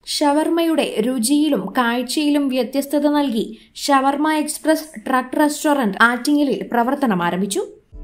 ഷവർമയുടെ രുചിയിലും കാഴ്ചയിലും വ്യത്യസ്തത നൽകി ഷവർമ express truck restaurant ആറ്റിങ്ങലിൽ പ്രവർത്തനം ആരംഭിച്ചു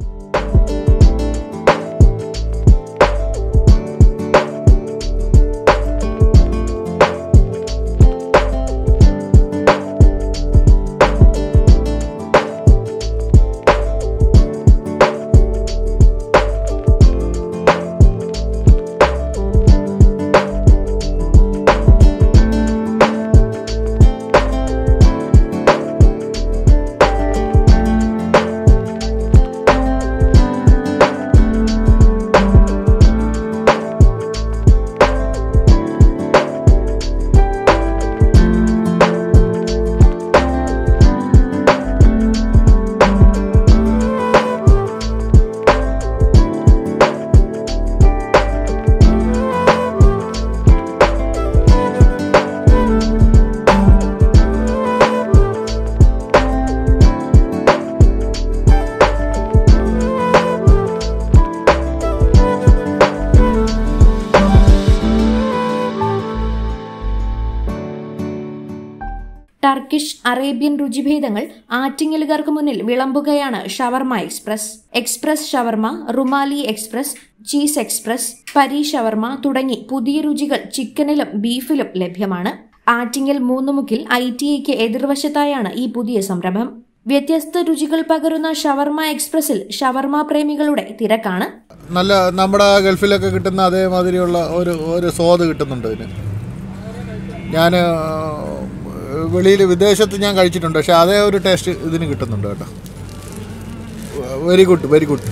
ടർക്കിഷ് അറേബ്യൻ രുചിഭേദങ്ങൾ ആറ്റിങ്ങലുകാർക്ക് മുന്നിൽ വിളമ്പുകയാണ് shawarma express express shawarma rumali express cheese express പരി ഷവർമ തുടങ്ങി പുതിയ രുചികൾ ചിക്കനിലും ബീഫിലും ലഭ്യമാണ് ആറ്റിങ്ങൽ മൂന്നുമുക്കിൽ ഐ ടി ഐക്ക് എതിർവശത്തായാണ് ഈ പുതിയ സംരംഭം വ്യത്യസ്ത രുചികൾ പകരുന്ന ഷവർമ എക്സ്പ്രസിൽ ഷവർമ പ്രേമികളുടെ തിരക്കാണ് നല്ല നമ്മുടെ ഗൾഫിലൊക്കെ കിട്ടുന്ന അതേമാതിരിയുള്ള ഒരു ഒരു സ്വാദ് കിട്ടുന്നുണ്ട് ഇതിന് ഞാൻ വെളിയിൽ വിദേശത്ത് ഞാൻ കഴിച്ചിട്ടുണ്ട് പക്ഷേ അതേ ഒരു ടേസ്റ്റ് ഇതിന് കിട്ടുന്നുണ്ട് കേട്ടോ വെരി ഗുഡ് വെരി ഗുഡ്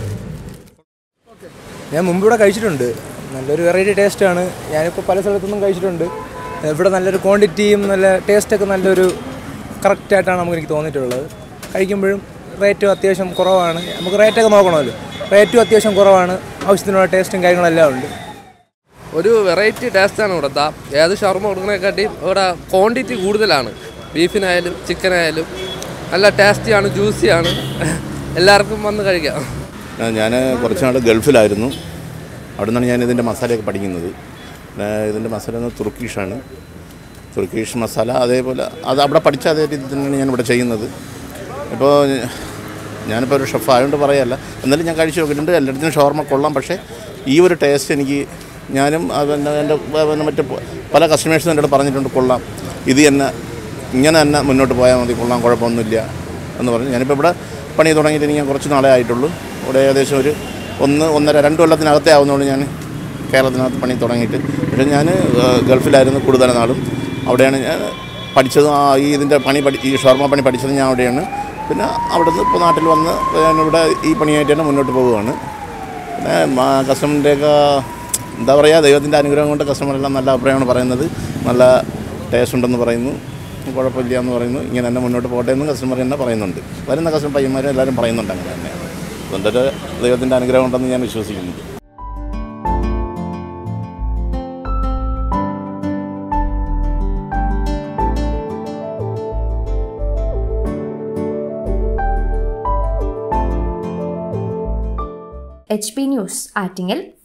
ഞാൻ മുമ്പ് ഇവിടെ കഴിച്ചിട്ടുണ്ട് നല്ലൊരു വെറൈറ്റി ടേസ്റ്റാണ് ഞാനിപ്പോൾ പല സ്ഥലത്തുനിന്നും കഴിച്ചിട്ടുണ്ട് ഇവിടെ നല്ലൊരു ക്വാണ്ടിറ്റിയും നല്ല ടേസ്റ്റൊക്കെ നല്ലൊരു കറക്റ്റായിട്ടാണ് നമുക്ക് എനിക്ക് തോന്നിയിട്ടുള്ളത് കഴിക്കുമ്പോഴും റേറ്റും അത്യാവശ്യം കുറവാണ് നമുക്ക് റേറ്റൊക്കെ നോക്കണമല്ലോ റേറ്റും അത്യാവശ്യം കുറവാണ് ആവശ്യത്തിനുള്ള ടേസ്റ്റും കാര്യങ്ങളെല്ലാം ഉണ്ട് ഒരു വെറൈറ്റി ടേസ്റ്റാണ് ഇവിടുത്തെ ഏത് ഷവർമ കൊടുക്കുന്നതിനെക്കാട്ടിയും ഇവിടെ ക്വാണ്ടിറ്റി കൂടുതലാണ് ബീഫിനായാലും ചിക്കനായാലും നല്ല ടേസ്റ്റിയാണ് ജ്യൂസിയാണ് എല്ലാവർക്കും വന്ന് കഴിക്കാം ഞാൻ കുറച്ച് നാൾ ഗൾഫിലായിരുന്നു അവിടെ നിന്നാണ് ഞാൻ ഇതിൻ്റെ മസാലയൊക്കെ പഠിക്കുന്നത് ഏഹ് ഇതിൻ്റെ മസാല എന്ന് തുർക്കീഷാണ് തുർക്കീഷ് മസാല അതേപോലെ അത് അവിടെ പഠിച്ച അതേ രീതി തന്നെയാണ് ഞാൻ ഇവിടെ ചെയ്യുന്നത് ഇപ്പോൾ ഞാനിപ്പോൾ ഒരു ഷെഫ് ആയതുകൊണ്ട് പറയല്ല എന്നാലും ഞാൻ കഴിച്ച് നോക്കിയിട്ടുണ്ട് എല്ലായിടത്തും ഷോർമ കൊള്ളാം പക്ഷേ ഈ ഒരു ടേസ്റ്റ് എനിക്ക് ഞാനും പിന്നെ എൻ്റെ പിന്നെ മറ്റ് പല കസ്റ്റമേഴ്സും എൻ്റെ അടുത്ത് പറഞ്ഞിട്ടുണ്ട് കൊള്ളാം ഇത് തന്നെ ഇങ്ങനെ തന്നെ മുന്നോട്ട് പോയാൽ മതി കൊള്ളാം കുഴപ്പമൊന്നുമില്ല എന്ന് പറഞ്ഞു ഞാനിപ്പോൾ ഇവിടെ പണി തുടങ്ങിയിട്ട് എനിക്ക് കുറച്ച് നാളേ ആയിട്ടുള്ളൂ ഇവിടെ ഏകദേശം ഒരു ഒന്ന് ഒന്നര രണ്ട് കൊല്ലത്തിനകത്തേ ആവുന്നുള്ളൂ ഞാൻ കേരളത്തിനകത്ത് പണി തുടങ്ങിയിട്ട് പക്ഷേ ഞാൻ ഗൾഫിലായിരുന്നു കൂടുതൽ നാളും അവിടെയാണ് ഞാൻ പഠിച്ചതും ആ ഈ ഇതിൻ്റെ പണി പഠി ഈ ഷോർമ പണി പഠിച്ചത് ഞാൻ അവിടെയാണ് പിന്നെ അവിടുന്ന് ഇപ്പോൾ നാട്ടിൽ വന്ന് ഞാനിവിടെ ഈ പണിയായിട്ട് തന്നെ മുന്നോട്ട് പോവുകയാണ് പിന്നെ കസ്റ്റമറിൻ്റെയൊക്കെ എന്താ പറയുക ദൈവത്തിൻ്റെ അനുഗ്രഹം കൊണ്ട് കസ്റ്റമറെല്ലാം നല്ല അഭിപ്രായമാണ് പറയുന്നത് നല്ല ടേസ്റ്റ് ഉണ്ടെന്ന് പറയുന്നു കുഴപ്പമില്ല എന്ന് പറയുന്നു ഇങ്ങനെ തന്നെ മുന്നോട്ട് പോട്ടെ എന്ന് കസ്റ്റമർ തന്നെ പറയുന്നുണ്ട് വരുന്ന കസ്റ്റമർ പയ്യന്മാരും എല്ലാവരും പറയുന്നുണ്ട് അങ്ങനെ തന്നെ അതുകൊണ്ടൊരു ദൈവത്തിൻ്റെ അനുഗ്രഹം ഉണ്ടെന്ന് ഞാൻ വിശ്വസിക്കുന്നു എച്ച് പി ന്യൂസ് ആറ്റിങ്ങൽ